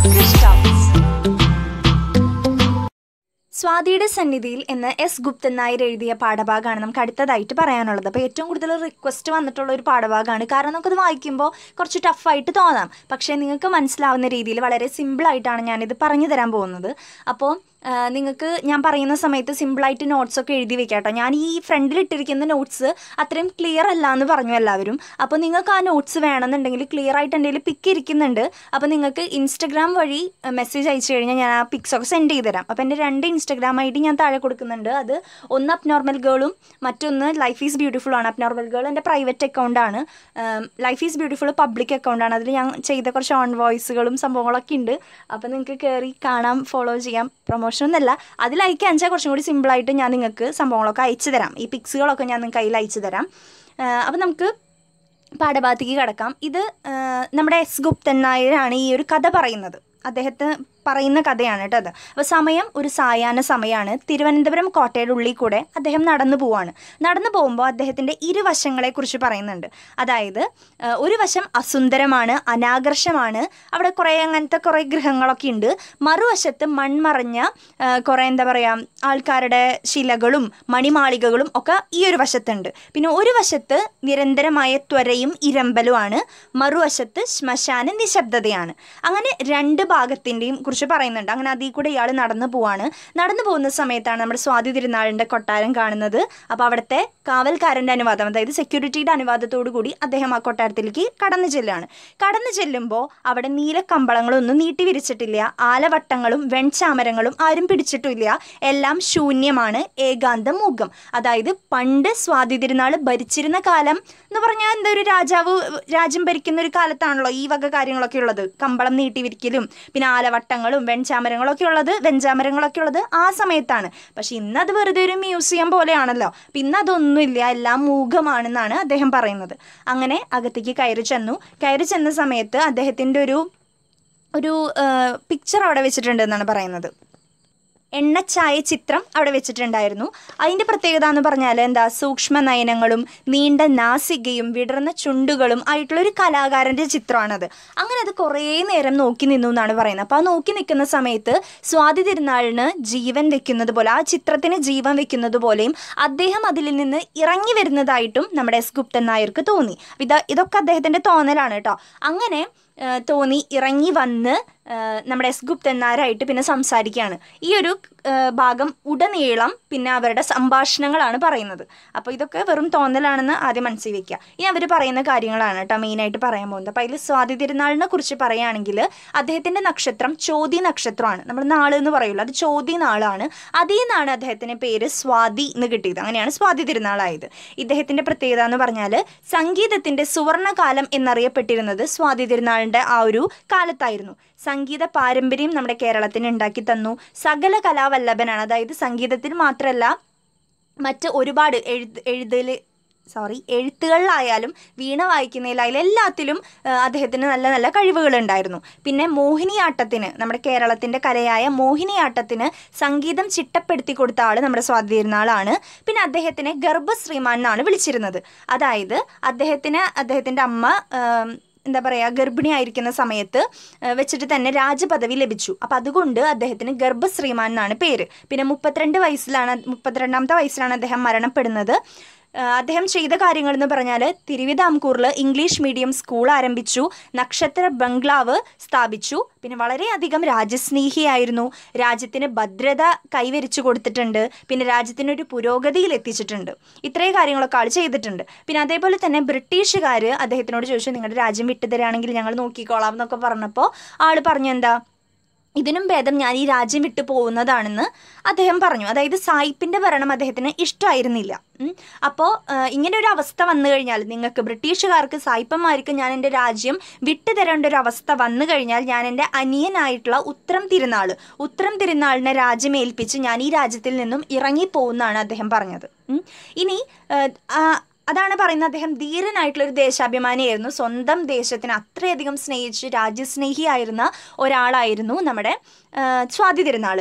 Crystals. സ്വാതിയുടെ സന്നിധിയിൽ എന്ന് S Guptan Nair എഴുതിയ പാഠഭാഗമാണ് നമുക്ക് അടുത്തതായിട്ട് പറയാനുള്ളത് അപ്പോൾ ഏറ്റവും കൂടുതൽ റിക്വസ്റ്റ് വന്നിട്ടുള്ള ഒരു പാഠഭാഗമാണ് കാരണം നമുക്കത് വായിക്കുമ്പോൾ കുറച്ച് ടഫായിട്ട് തോന്നാം പക്ഷേ നിങ്ങൾക്ക് മനസ്സിലാവുന്ന രീതിയിൽ വളരെ സിമ്പിളായിട്ടാണ് ഞാനിത് പറഞ്ഞു തരാൻ പോകുന്നത് അപ്പോൾ നിങ്ങൾക്ക് ഞാൻ പറയുന്ന സമയത്ത് സിമ്പിളായിട്ട് നോട്ട്സ് ഒക്കെ എഴുതി വെക്കാം കേട്ടോ ഞാൻ ഈ ഫ്രണ്ടിൽ ഇട്ടിരിക്കുന്ന നോട്ട്സ് അത്രയും ക്ലിയർ അല്ല എന്ന് പറഞ്ഞു എല്ലാവരും അപ്പോൾ നിങ്ങൾക്ക് ആ നോട്ട്സ് വേണമെന്നുണ്ടെങ്കിൽ ക്ലിയർ ആയിട്ട് എൻ്റെ കയ്യിൽ പിക്ക് ഇരിക്കുന്നുണ്ട് അപ്പോൾ നിങ്ങൾക്ക് ഇൻസ്റ്റഗ്രാം വഴി മെസ്സേജ് അയച്ചു കഴിഞ്ഞാൽ ഞാൻ ആ പിക്സ് ഒക്കെ സെൻഡ് ചെയ്ത് തരാം അപ്പോൾ എൻ്റെ രണ്ട് ഇൻസ്റ്റഗ്രാം ഐ ഡി ഞാൻ താഴെ കൊടുക്കുന്നുണ്ട് അത് ഒന്ന് അപ് നോർമൽ ഗേളും മറ്റൊന്ന് ലൈഫ് ഈസ് ബ്യൂട്ടിഫുൾ ആണ് അപ് നോർമൽ ഗേൾ എൻ്റെ പ്രൈവറ്റ് അക്കൗണ്ടാണ് ലൈഫ് ഈസ് ബ്യൂട്ടിഫുൾ പബ്ലിക് അക്കൗണ്ടാണ് അതിൽ ഞാൻ ചെയ്ത കുറച്ച് ഓൺ വോയിസുകളും സംഭവങ്ങളൊക്കെ ഉണ്ട് അപ്പോൾ നിങ്ങൾക്ക് കയറി കാണാം ഫോളോ ചെയ്യാം പ്രൊമോഷൻ ഒന്നല്ല അതിൽ അയക്കാൻ വെച്ചാൽ കുറച്ചും കൂടി സിമ്പിളായിട്ട് ഞാൻ നിങ്ങൾക്ക് സംഭവങ്ങളൊക്കെ അയച്ചു തരാം ഈ പിക്സുകളൊക്കെ ഞാൻ നിങ്ങൾക്ക് കയ്യിൽ അയച്ചു തരാം അപ്പോൾ നമുക്ക് പാഠഭാഗത്തേക്ക് കിടക്കാം ഇത് ആ, നമ്മുടെ എസ് ഗുപ്തൻ നായരാണ് ഈ ഒരു കഥ പറയുന്നത് അദ്ദേഹത്തെ പറയുന്ന കഥയാണ് കേട്ടോ അത് അപ്പോൾ സമയം ഒരു സായാഹ്ന സമയമാണ് തിരുവനന്തപുരം കോട്ടയുടെ ഉള്ളിൽ കൂടെ അദ്ദേഹം നടന്നു പോവാണ് നടന്നു പോകുമ്പോൾ അദ്ദേഹത്തിൻ്റെ ഇരുവശങ്ങളെക്കുറിച്ച് പറയുന്നുണ്ട് അതായത് ആ, ഒരു വശം അസുന്ദരമാണ് അനാകർഷമാണ് അവിടെ കുറേ അങ്ങനത്തെ കുറേ ഗൃഹങ്ങളൊക്കെ ഉണ്ട് മറുവശത്ത് മൺമറഞ്ഞ ആ, കുറേ എന്താ പറയുക ആൾക്കാരുടെ ശിലകളും മണിമാളികകളും ഒക്കെ ഈ ഒരു വശത്തുണ്ട് പിന്നെ ഒരു വശത്ത് നിരന്തരമായ ത്വരയും ഇരമ്പലുമാണ് മറുവശത്ത് ശ്മശാന നിശബ്ദതയാണ് അങ്ങനെ രണ്ട് ഭാഗത്തിൻ്റെയും കുറിച്ച് പറയുന്നുണ്ട് അങ്ങനെ അതിൽ കൂടെ ഇയാൾ നടന്നു പോവാണ് നടന്നു പോകുന്ന സമയത്താണ് നമ്മുടെ സ്വാതി തിരുനാളിൻ്റെ കൊട്ടാരം കാണുന്നത് അപ്പോൾ അവിടുത്തെ കാവൽക്കാരൻ്റെ അനുവാദം അതായത് സെക്യൂരിറ്റിയുടെ അനുവാദത്തോടു കൂടി അദ്ദേഹം ആ കൊട്ടാരത്തിലേക്ക് കടന്നു ചെല്ലുകയാണ് കടന്നു ചെല്ലുമ്പോൾ അവിടെ നീലക്കമ്പളങ്ങളൊന്നും നീട്ടി വിരിച്ചിട്ടില്ല ആലവട്ടങ്ങളും വെൺചാമരങ്ങളും ആരും പിടിച്ചിട്ടില്ല എല്ലാം ശൂന്യമാണ് ഏകാന്തം മൂകം അതായത് പണ്ട് സ്വാതി തിരുനാൾ ഭരിച്ചിരുന്ന കാലം എന്ന് പറഞ്ഞാൽ എന്താ ഒരു രാജാവ് രാജ്യം ഭരിക്കുന്ന ഒരു കാലത്താണല്ലോ ഈ വക കാര്യങ്ങളൊക്കെ ഉള്ളത് കമ്പളം നീട്ടി വിരിക്കലും പിന്നെ ആലവട്ടങ്ങളും വെൺചാമരങ്ങളൊക്കെ ഉള്ളത് വെഞ്ചാമരങ്ങളൊക്കെ ഉള്ളത് ആ സമയത്താണ് പക്ഷെ ഇന്നത് വെറുതെ ഒരു മ്യൂസിയം പോലെയാണല്ലോ അപ്പം ഇന്ന് അതൊന്നുമില്ല എല്ലാം മൂകമാണെന്നാണ് അദ്ദേഹം പറയുന്നത് അങ്ങനെ അകത്തേക്ക് കയറി ചെന്നു കയറി ചെന്ന സമയത്ത് അദ്ദേഹത്തിൻ്റെ ഒരു ഒരു പിക്ചർ അവിടെ വെച്ചിട്ടുണ്ട് എന്നാണ് പറയുന്നത് എണ്ണച്ചായ ചിത്രം അവിടെ വെച്ചിട്ടുണ്ടായിരുന്നു അതിൻ്റെ പ്രത്യേകത എന്ന് പറഞ്ഞാൽ എന്താ സൂക്ഷ്മ നയനങ്ങളും നീണ്ട നാസികയും വിടർന്ന ചുണ്ടുകളും ആയിട്ടുള്ള ഒരു കലാകാരൻ്റെ ചിത്രമാണത് അങ്ങനെ അത് കുറേ നേരം നോക്കി നിന്നു എന്നാണ് പറയുന്നത് അപ്പോൾ ആ നോക്കി നിൽക്കുന്ന സമയത്ത് സ്വാതി തിരുനാളിന് ജീവൻ വെക്കുന്നത് പോലെ ആ ചിത്രത്തിന് ജീവൻ വെക്കുന്നത് പോലെയും അദ്ദേഹം അതിൽ നിന്ന് ഇറങ്ങി വരുന്നതായിട്ടും നമ്മുടെ എസ് ഗുപ്തൻ നായർക്ക് തോന്നി ഇത് ഇതൊക്കെ അദ്ദേഹത്തിൻ്റെ തോന്നലാണ് കേട്ടോ അങ്ങനെ ആ, തോന്നി ഇറങ്ങി വന്ന് ആ, നമ്മുടെ എസ് ഗുപ്തൻ നായരായിട്ട് പിന്നെ സംസാരിക്കുകയാണ് ഈ ഒരു ആ, ഭാഗം ഉടനീളം പിന്നെ അവരുടെ സംഭാഷണങ്ങളാണ് പറയുന്നത് അപ്പോൾ ഇതൊക്കെ വെറും തോന്നലാണെന്ന് ആദ്യം മനസ്സിൽ വെക്കുക ഇനി അവർ പറയുന്ന കാര്യങ്ങളാണ് കേട്ടോ മെയിനായിട്ട് പറയാൻ പോകുന്നത് അപ്പോൾ അതിൽ സ്വാതി തിരുനാളിനെ കുറിച്ച് പറയുകയാണെങ്കിൽ അദ്ദേഹത്തിൻ്റെ നക്ഷത്രം ചോതി നക്ഷത്രമാണ് നമ്മൾ നാള് എന്ന് പറയുള്ളൂ അത് ചോതി നാളാണ് അതിൽ നിന്നാണ് അദ്ദേഹത്തിന് പേര് സ്വാതി എന്ന് കിട്ടിയത് അങ്ങനെയാണ് സ്വാതി തിരുനാളായത് ഇദ്ദേഹത്തിൻ്റെ പ്രത്യേകത എന്ന് പറഞ്ഞാൽ സംഗീതത്തിൻ്റെ സുവർണകാലം എന്നറിയപ്പെട്ടിരുന്നത് സ്വാതി തിരുനാളിൻ്റെ ആ ഒരു കാലത്തായിരുന്നു സംഗീത പാരമ്പര്യം നമ്മുടെ കേരളത്തിന് ഉണ്ടാക്കി തന്നു സകല കലാവല്ലഭനാണ് അതായത് സംഗീതത്തിൽ മാത്രമല്ല മറ്റ് ഒരുപാട് എഴുത്ത് എഴുതൽ സോറി എഴുത്തുകളിലായാലും വീണ വായിക്കുന്നതിലായാലും എല്ലാത്തിലും ആ, അദ്ദേഹത്തിന് നല്ല നല്ല കഴിവുകളുണ്ടായിരുന്നു പിന്നെ മോഹിനിയാട്ടത്തിന് നമ്മുടെ കേരളത്തിൻ്റെ കലയായ മോഹിനിയാട്ടത്തിന് സംഗീതം ചിട്ടപ്പെടുത്തി കൊടുത്ത ആൾ നമ്മുടെ സ്വാതി തിരുനാളാണ് പിന്നെ അദ്ദേഹത്തിനെ ഗർഭശ്രീമാൻ എന്നാണ് വിളിച്ചിരുന്നത് അതായത് അദ്ദേഹത്തിന് അദ്ദേഹത്തിൻ്റെ അമ്മ ആം, എന്താ പറയുക ഗർഭിണിയായിരിക്കുന്ന സമയത്ത് ആ, വെച്ചിട്ട് തന്നെ രാജപദവി ലഭിച്ചു അപ്പം അതുകൊണ്ട് അദ്ദേഹത്തിന് ഗർഭശ്രീമാൻ എന്നാണ് പേര് പിന്നെ മുപ്പത്തിരണ്ട് വയസ്സിലാണ് മുപ്പത്തിരണ്ടാമത്തെ വയസ്സിലാണ് അദ്ദേഹം മരണപ്പെടുന്നത് ആ, അദ്ദേഹം ചെയ്ത കാര്യങ്ങൾ എന്ന് പറഞ്ഞാൽ തിരുവിതാംകൂറിൽ ഇംഗ്ലീഷ് മീഡിയം സ്കൂൾ ആരംഭിച്ചു നക്ഷത്ര ബംഗ്ലാവ് സ്ഥാപിച്ചു പിന്നെ വളരെയധികം രാജ്യസ്നേഹിയായിരുന്നു രാജ്യത്തിന് ഭദ്രത കൈവരിച്ചു കൊടുത്തിട്ടുണ്ട് പിന്നെ രാജ്യത്തിനൊരു പുരോഗതിയിൽ എത്തിച്ചിട്ടുണ്ട് ഇത്രയും കാര്യങ്ങളൊക്കെ ആൾ ചെയ്തിട്ടുണ്ട് പിന്നെ അതേപോലെ തന്നെ ബ്രിട്ടീഷുകാർ അദ്ദേഹത്തിനോട് ചോദിച്ചു നിങ്ങളുടെ രാജ്യം വിട്ടുതരാണെങ്കിൽ ഞങ്ങൾ നോക്കിക്കോളാം എന്നൊക്കെ പറഞ്ഞപ്പോൾ ആൾ പറഞ്ഞു എന്താ ഇതിനും ഭേദം ഞാൻ ഈ രാജ്യം വിട്ടു പോകുന്നതാണെന്ന് അദ്ദേഹം പറഞ്ഞു അതായത് സായിപ്പിൻ്റെ ഭരണം അദ്ദേഹത്തിന് ഇഷ്ടമായിരുന്നില്ല അപ്പോൾ ഇങ്ങനെ ഒരു അവസ്ഥ വന്നു കഴിഞ്ഞാൽ നിങ്ങൾക്ക് ബ്രിട്ടീഷുകാർക്ക് സായിപ്പന്മാർക്ക് ഞാൻ എൻ്റെ രാജ്യം വിട്ടുതരേണ്ട ഒരു അവസ്ഥ വന്നു കഴിഞ്ഞാൽ ഞാൻ എൻ്റെ അനിയനായിട്ടുള്ള ഉത്രം തിരുനാൾ ഉത്രം തിരുനാളിനെ രാജ്യം ഏൽപ്പിച്ച് ഞാൻ ഈ രാജ്യത്തിൽ നിന്നും ഇറങ്ങിപ്പോകുന്നതാണ് അദ്ദേഹം പറഞ്ഞത് ഉം. ഇനി ആ, ആ, അതാണ് പറയുന്നത് അദ്ദേഹം ധീരനായിട്ടുള്ള ഒരു ദേശാഭിമാനിയായിരുന്നു സ്വന്തം ദേശത്തിന് അത്രയധികം സ്നേഹിച്ച് രാജ്യസ്നേഹിയായിരുന്ന ഒരാളായിരുന്നു നമ്മുടെ ആ, സ്വാതി തിരുനാൾ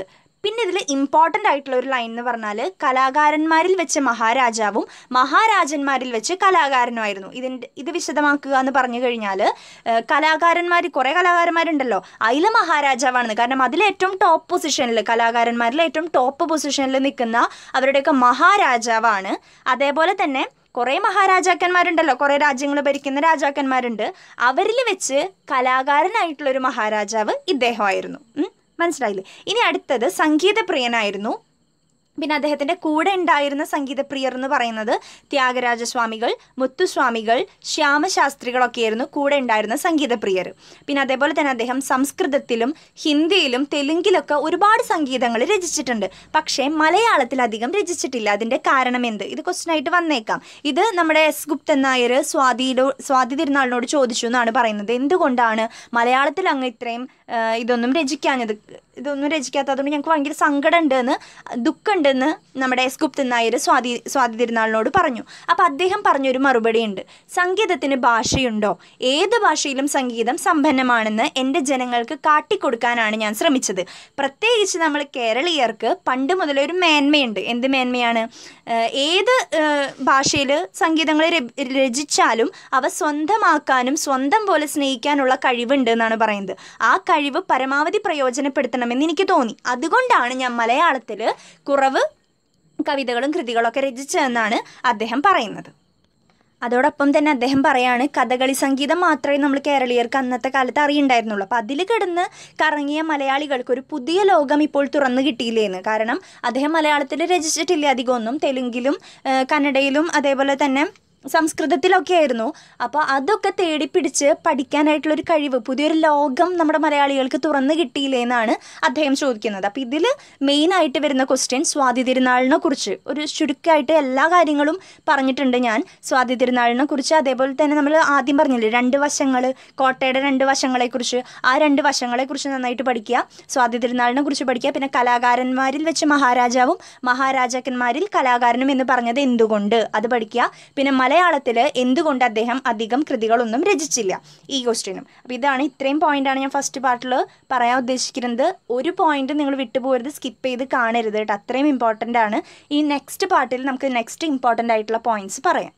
പിന്നെ ഇതിൽ ഇമ്പോർട്ടൻ്റ് ആയിട്ടുള്ള ഒരു ലൈൻ എന്ന് പറഞ്ഞാൽ കലാകാരന്മാരിൽ വെച്ച് മഹാരാജാവും മഹാരാജന്മാരിൽ വെച്ച് കലാകാരനുമായിരുന്നു ഇതിൻ്റെ ഇത് വിശദമാക്കുക എന്ന് പറഞ്ഞു കഴിഞ്ഞാൽ കലാകാരന്മാർ കുറേ കലാകാരന്മാരുണ്ടല്ലോ അതിൽ മഹാരാജാവാണെന്ന് കാരണം അതിൽ ഏറ്റവും ടോപ്പ് പൊസിഷനിൽ കലാകാരന്മാരിൽ ഏറ്റവും ടോപ്പ് പൊസിഷനിൽ നിൽക്കുന്ന അവരുടെയൊക്കെ മഹാരാജാവാണ് അതേപോലെ തന്നെ കുറേ മഹാരാജാക്കന്മാരുണ്ടല്ലോ കുറേ രാജ്യങ്ങൾ ഭരിക്കുന്ന രാജാക്കന്മാരുണ്ട് അവരിൽ വെച്ച് കലാകാരനായിട്ടുള്ളൊരു മഹാരാജാവ് ഇദ്ദേഹമായിരുന്നു ഉം, മനസ്സിലായില്ലേ ഇനി അടുത്തത് സംഗീതപ്രിയനായിരുന്നു പിന്നെ അദ്ദേഹത്തിൻ്റെ കൂടെ ഉണ്ടായിരുന്ന സംഗീതപ്രിയർ എന്ന് പറയുന്നത് ത്യാഗരാജസ്വാമികൾ മുത്തുസ്വാമികൾ ശ്യാമശാസ്ത്രികളൊക്കെയായിരുന്നു കൂടെ ഉണ്ടായിരുന്ന സംഗീതപ്രിയർ പിന്നെ അതേപോലെ തന്നെ അദ്ദേഹം സംസ്കൃതത്തിലും ഹിന്ദിയിലും തെലുങ്കിലൊക്കെ ഒരുപാട് സംഗീതങ്ങൾ രചിച്ചിട്ടുണ്ട് പക്ഷേ മലയാളത്തിൽ അധികം രചിച്ചിട്ടില്ല അതിൻ്റെ കാരണം എന്ത് ഇത് ക്വസ്റ്റ്യൻ ആയിട്ട് വന്നേക്കാം ഇത് നമ്മുടെ എസ് ഗുപ്തൻ നായർ സ്വാതിയുടെ സ്വാതി തിരുനാളിനോട് ചോദിച്ചു എന്നാണ് പറയുന്നത് എന്തുകൊണ്ടാണ് മലയാളത്തിൽ അങ്ങ് ഇത്രയും ആ, ഇതൊന്നും രചിക്കാഞ്ഞത് ഇതൊന്നും രചിക്കാത്തതുകൊണ്ട് ഞങ്ങൾക്ക് ഭയങ്കര സങ്കടം ഉണ്ടെന്ന് ദുഃഖമുണ്ടെന്ന് നമ്മുടെ എസ് ഗുപ്തൻ നായർ സ്വാതി സ്വാതി തിരുനാളിനോട് പറഞ്ഞു അപ്പോൾ അദ്ദേഹം പറഞ്ഞൊരു മറുപടി ഉണ്ട് സംഗീതത്തിന് ഭാഷയുണ്ടോ ഏത് ഭാഷയിലും സംഗീതം സമ്പന്നമാണെന്ന് എൻ്റെ ജനങ്ങൾക്ക് കാട്ടിക്കൊടുക്കാനാണ് ഞാൻ ശ്രമിച്ചത് പ്രത്യേകിച്ച് നമ്മൾ കേരളീയർക്ക് പണ്ട് മുതലേ ഒരു മേന്മയുണ്ട് എന്ത് മേന്മയാണ് ഏഹ് ഏത് ഭാഷയിൽ സംഗീതങ്ങൾ ര- രചിച്ചാലും അവ സ്വന്തമാക്കാനും സ്വന്തം പോലെ സ്നേഹിക്കാനുള്ള കഴിവുണ്ട് എന്നാണ് പറയുന്നത് ആ കഴിവ് പരമാവധി പ്രയോജനപ്പെടുത്തണമെന്ന് എനിക്ക് തോന്നി അതുകൊണ്ടാണ് ഞാൻ മലയാളത്തിൽ കുറവ് കവിതകളും കൃതികളൊക്കെ രചിച്ചതെന്നാണ് അദ്ദേഹം പറയുന്നത് അതോടൊപ്പം തന്നെ അദ്ദേഹം പറയാണ് കഥകളി സംഗീതം മാത്രമേ നമ്മൾ കേരളീയർക്ക് അന്നത്തെ കാലത്ത് അറിയുണ്ടായിരുന്നുള്ളൂ അപ്പോൾ അതിൽ കിടന്ന് കറങ്ങിയ മലയാളികൾക്ക് ഒരു പുതിയ ലോകം ഇപ്പോൾ തുറന്നു കിട്ടിയില്ലേന്ന് കാരണം അദ്ദേഹം മലയാളത്തിൽ രചിച്ചിട്ടില്ല അധികമൊന്നും തെലുങ്കിലും ഏഹ് കന്നഡയിലും അതേപോലെ തന്നെ സംസ്കൃതത്തിലൊക്കെ ആയിരുന്നു അപ്പോൾ അതൊക്കെ തേടിപ്പിടിച്ച് പഠിക്കാനായിട്ടുള്ളൊരു കഴിവ് പുതിയൊരു ലോകം നമ്മുടെ മലയാളികൾക്ക് തുറന്നു കിട്ടിയില്ലേ എന്നാണ് അദ്ദേഹം ചോദിക്കുന്നത് അപ്പോൾ ഇതിൽ മെയിനായിട്ട് വരുന്ന ക്വസ്റ്റ്യൻ സ്വാതി തിരുനാളിനെ കുറിച്ച് ഒരു ചുരുക്കമായിട്ട് എല്ലാ കാര്യങ്ങളും പറഞ്ഞിട്ടുണ്ട് ഞാൻ സ്വാതി തിരുനാളിനെ കുറിച്ച് അതേപോലെ തന്നെ നമ്മൾ ആദ്യം പറഞ്ഞില്ലേ രണ്ട് വശങ്ങൾ കോട്ടയുടെ രണ്ട് വശങ്ങളെക്കുറിച്ച് ആ രണ്ട് വശങ്ങളെക്കുറിച്ച് നന്നായിട്ട് പഠിക്കുക സ്വാതി തിരുനാളിനെ കുറിച്ച് പഠിക്കുക പിന്നെ കലാകാരന്മാരിൽ വെച്ച് മഹാരാജാവും മഹാരാജാക്കന്മാരിൽ കലാകാരനും എന്ന് പറഞ്ഞത് എന്തുകൊണ്ട് അത് പഠിക്കുക പിന്നെ മലയാളത്തിൽ എന്തുകൊണ്ട് അദ്ദേഹം അധികം കൃതികളൊന്നും രചിച്ചില്ല ഈ ക്വസ്റ്റ്യനും അപ്പോൾ ഇതാണ് ഇത്രയും പോയിന്റാണ് ഞാൻ ഫസ്റ്റ് പാർട്ടിൽ പറയാൻ ഉദ്ദേശിക്കുന്നത് ഒരു പോയിന്റ് നിങ്ങൾ വിട്ടുപോകരുത് സ്കിപ്പ് ചെയ്ത് കാണരുത് കേട്ടോ അത്രയും ഇമ്പോർട്ടൻ്റ് ആണ് ഈ നെക്സ്റ്റ് പാർട്ടിൽ നമുക്ക് നെക്സ്റ്റ് ഇമ്പോർട്ടൻ്റ് ആയിട്ടുള്ള പോയിന്റ്സ് പറയാം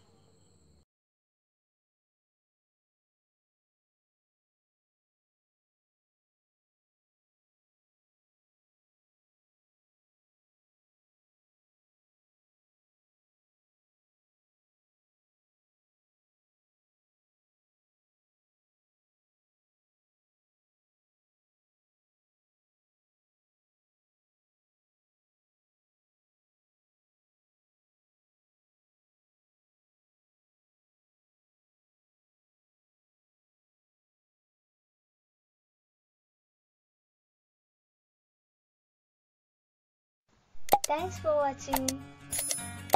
Thanks for watching.